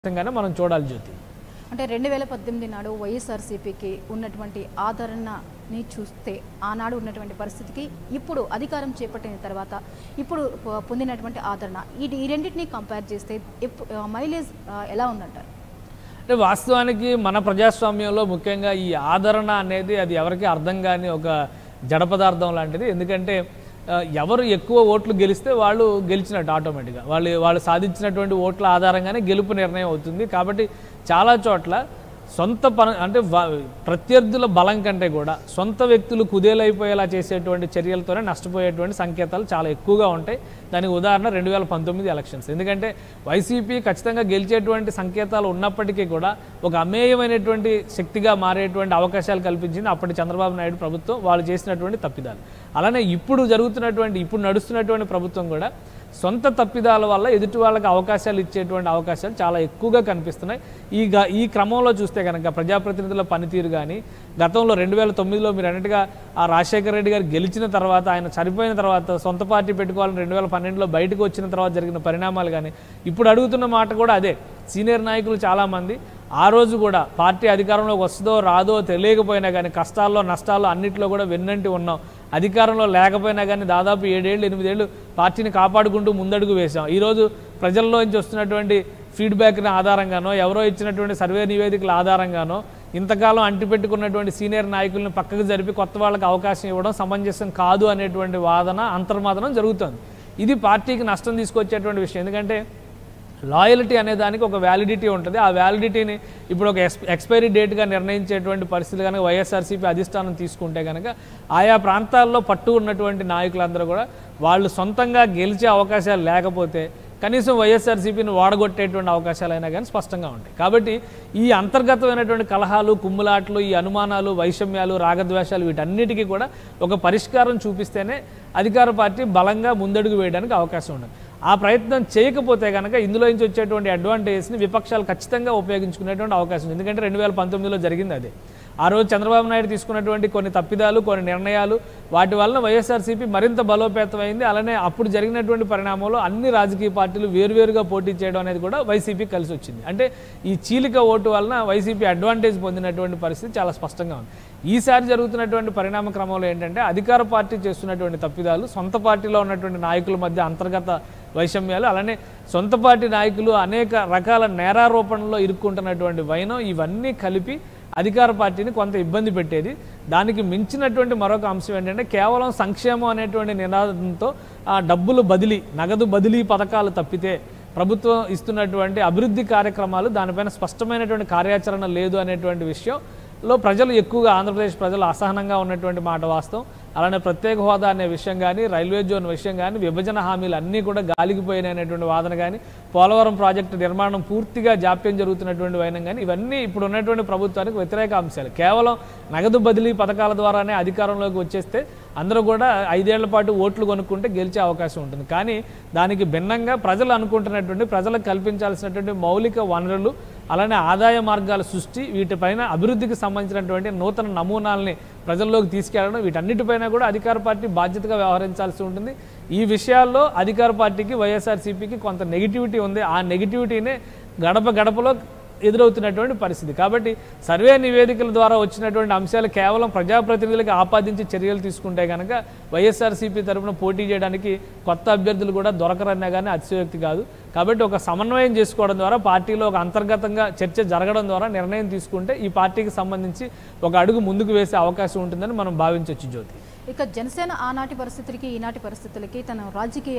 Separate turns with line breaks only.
గానే మనం చూడాలి జ్యోతి
అంటే రెండు వేల పద్దెనిమిది నాడు వైఎస్ఆర్సీపీకి ఉన్నటువంటి ఆదరణని చూస్తే ఆనాడు ఉన్నటువంటి పరిస్థితికి ఇప్పుడు అధికారం చేపట్టిన తర్వాత ఇప్పుడు పొ- పొందినటువంటి ఆదరణ ఈ ఈ రెండింటిని కంపేర్ చేస్తే ఎప్పు- ఆ, మైలేజ్ ఆ, ఎలా ఉందంటారు
అంటే వాస్తవానికి మన ప్రజాస్వామ్యంలో ముఖ్యంగా ఈ ఆదరణ అనేది అది ఎవరికి అర్థం కాని ఒక జడ పదార్థం లాంటిది ఎందుకంటే ఆ, ఎవరు ఎక్కువ ఓట్లు గెలిస్తే వాళ్ళు గెలిచినట్టు ఆటోమేటిక్గా వాళ్ళు వాళ్ళు సాధించినటువంటి ఓట్ల ఆధారంగానే గెలుపు నిర్ణయం అవుతుంది కాబట్టి చాలా చోట్ల సొంత పన అంటే వా- ప్రత్యర్థుల బలం కంటే కూడా సొంత వ్యక్తులు కుదేలైపోయేలా చేసేటువంటి చర్యలతోనే నష్టపోయేటువంటి సంకేతాలు చాలా ఎక్కువగా ఉంటాయి దానికి ఉదాహరణ రెండు వేల పంతొమ్మిది ఎలక్షన్స్ ఎందుకంటే వైసీపీ ఖచ్చితంగా గెలిచేటువంటి సంకేతాలు ఉన్నప్పటికీ కూడా ఒక అమేయమైనటువంటి శక్తిగా మారేటువంటి అవకాశాలు కల్పించింది అప్పటి చంద్రబాబు నాయుడు ప్రభుత్వం వాళ్ళు చేసినటువంటి తప్పిదాలు అలానే ఇప్పుడు జరుగుతున్నటువంటి ఇప్పుడు నడుస్తున్నటువంటి ప్రభుత్వం కూడా సొంత తప్పిదాల వల్ల ఎదుటి వాళ్ళకి అవకాశాలు ఇచ్చేటువంటి అవకాశాలు చాలా ఎక్కువగా కనిపిస్తున్నాయి ఈ గ ఈ క్రమంలో చూస్తే కనుక ప్రజాప్రతినిధుల పనితీరు కానీ గతంలో రెండు వేల తొమ్మిదిలో మీరు అన్నట్టుగా ఆ రాజశేఖర రెడ్డి గారు గెలిచిన తర్వాత ఆయన చనిపోయిన తర్వాత సొంత పార్టీ పెట్టుకోవాలని రెండు వేల పన్నెండులో బయటకు వచ్చిన తర్వాత జరిగిన పరిణామాలు కానీ ఇప్పుడు అడుగుతున్న మాట కూడా అదే సీనియర్ నాయకులు చాలామంది ఆ రోజు కూడా పార్టీ అధికారంలోకి వస్తుందో రాదో తెలియకపోయినా కానీ కష్టాల్లో నష్టాల్లో అన్నింటిలో కూడా వెన్నంటి ఉన్నాం అధికారంలో లేకపోయినా కానీ దాదాపు ఏడేళ్ళు ఎనిమిదేళ్ళు పార్టీని కాపాడుకుంటూ ముందడుగు వేశాం ఈరోజు ప్రజల్లో నుంచి వస్తున్నటువంటి ఫీడ్బ్యాక్ని ఆధారంగానో ఎవరో ఇచ్చినటువంటి సర్వే నివేదికల ఆధారంగానో ఇంతకాలం అంటిపెట్టుకున్నటువంటి సీనియర్ నాయకులను పక్కకు జరిపి కొత్త వాళ్ళకి అవకాశం ఇవ్వడం సమంజసం కాదు అనేటువంటి వాదన అంతర్మాదనం జరుగుతుంది ఇది పార్టీకి నష్టం తీసుకొచ్చేటువంటి విషయం ఎందుకంటే లాయల్టీ అనే దానికి ఒక వ్యాలిడిటీ ఉంటుంది ఆ వ్యాలిడిటీని ఇప్పుడు ఒక ఎక్స్ ఎక్స్పైరీ డేట్గా నిర్ణయించేటువంటి పరిస్థితి కనుక వైఎస్ఆర్సీపీ అధిష్టానం తీసుకుంటే కనుక ఆయా ప్రాంతాల్లో పట్టు ఉన్నటువంటి నాయకులందరూ కూడా వాళ్ళు సొంతంగా గెలిచే అవకాశాలు లేకపోతే కనీసం వైఎస్ఆర్సీపీని వాడగొట్టేటువంటి అవకాశాలైనా కానీ స్పష్టంగా ఉంటాయి కాబట్టి ఈ అంతర్గతమైనటువంటి కలహాలు కుమ్ములాట్లు ఈ అనుమానాలు వైషమ్యాలు రాగద్వేషాలు వీటన్నిటికీ కూడా ఒక పరిష్కారం చూపిస్తేనే అధికార పార్టీ బలంగా ముందడుగు వేయడానికి అవకాశం ఉండదు ఆ ప్రయత్నం చేయకపోతే కనుక ఇందులో నుంచి వచ్చేటువంటి అడ్వాంటేజ్ని విపక్షాలు ఖచ్చితంగా ఉపయోగించుకునేటువంటి అవకాశం ఉంది ఎందుకంటే రెండు వేల పంతొమ్మిదిలో జరిగింది అదే ఆ రోజు చంద్రబాబు నాయుడు తీసుకున్నటువంటి కొన్ని తప్పిదాలు కొన్ని నిర్ణయాలు వాటి వలన వైఎస్ఆర్సీపీ మరింత బలోపేతమైంది అలానే అప్పుడు జరిగినటువంటి పరిణామంలో అన్ని రాజకీయ పార్టీలు వేరువేరుగా పోటీ చేయడం అనేది కూడా వైసీపీ కలిసి వచ్చింది అంటే ఈ చీలిక ఓటు వలన వైసీపీ అడ్వాంటేజ్ పొందినటువంటి పరిస్థితి చాలా స్పష్టంగా ఉంది ఈసారి జరుగుతున్నటువంటి పరిణామ క్రమంలో ఏంటంటే అధికార పార్టీ చేస్తున్నటువంటి తప్పిదాలు సొంత పార్టీలో ఉన్నటువంటి నాయకుల మధ్య అంతర్గత వైషమ్యాలు అలానే సొంత పార్టీ నాయకులు అనేక రకాల నేరారోపణలో ఇరుక్కుంటున్నటువంటి వైనం ఇవన్నీ కలిపి అధికార పార్టీని కొంత ఇబ్బంది పెట్టేది దానికి మించినటువంటి మరొక అంశం ఏంటంటే కేవలం సంక్షేమం అనేటువంటి నినాదంతో ఆ డబ్బులు బదిలీ నగదు బదిలీ పథకాలు తప్పితే ప్రభుత్వం ఇస్తున్నటువంటి అభివృద్ధి కార్యక్రమాలు దానిపైన స్పష్టమైనటువంటి కార్యాచరణ లేదు అనేటువంటి విషయంలో ప్రజలు ఎక్కువగా ఆంధ్రప్రదేశ్ ప్రజలు అసహనంగా ఉన్నటువంటి మాట వాస్తవం అలానే ప్రత్యేక హోదా అనే విషయం కానీ రైల్వే జోన్ విషయం కానీ విభజన హామీలు అన్నీ కూడా గాలిగిపోయినాయి అనేటువంటి వాదన కానీ పోలవరం ప్రాజెక్టు నిర్మాణం పూర్తిగా జాప్యం జరుగుతున్నటువంటి వైనం కానీ ఇవన్నీ ఇప్పుడు ఉన్నటువంటి ప్రభుత్వానికి వ్యతిరేక అంశాలు కేవలం నగదు బదిలీ పథకాల ద్వారానే అధికారంలోకి వచ్చేస్తే అందరూ కూడా ఐదేళ్ల పాటు ఓట్లు కొనుక్కుంటే గెలిచే అవకాశం ఉంటుంది కానీ దానికి భిన్నంగా ప్రజలు అనుకుంటున్నటువంటి ప్రజలకు కల్పించాల్సినటువంటి మౌలిక వనరులు అలానే ఆదాయ మార్గాల సృష్టి వీటిపైన అభివృద్ధికి సంబంధించినటువంటి నూతన నమూనాల్ని ప్రజల్లోకి తీసుకెళ్లడం వీటన్నిటిపైన కూడా అధికార పార్టీ బాధ్యతగా వ్యవహరించాల్సి ఉంటుంది ఈ విషయాల్లో అధికార పార్టీకి వైఎస్ఆర్సీపీకి కొంత నెగిటివిటీ ఉంది ఆ నెగిటివిటీనే గడప గడపలో ఎదురవుతున్నటువంటి పరిస్థితి కాబట్టి సర్వే నివేదికల ద్వారా వచ్చినటువంటి అంశాలు కేవలం ప్రజాప్రతినిధులకు ఆపాదించి చర్యలు తీసుకుంటే కనుక వైఎస్ఆర్సీపీ తరపున పోటీ చేయడానికి కొత్త అభ్యర్థులు కూడా దొరకరన్నా కానీ అతిశయోక్తి కాదు కాబట్టి ఒక సమన్వయం చేసుకోవడం ద్వారా పార్టీలో ఒక అంతర్గతంగా చర్చ జరగడం ద్వారా నిర్ణయం తీసుకుంటే ఈ పార్టీకి సంబంధించి ఒక అడుగు ముందుకు వేసే అవకాశం ఉంటుందని మనం భావించవచ్చు జ్యోతి
ఇక జనసేన ఆనాటి పరిస్థితులకి ఈనాటి పరిస్థితులకి తన రాజకీయ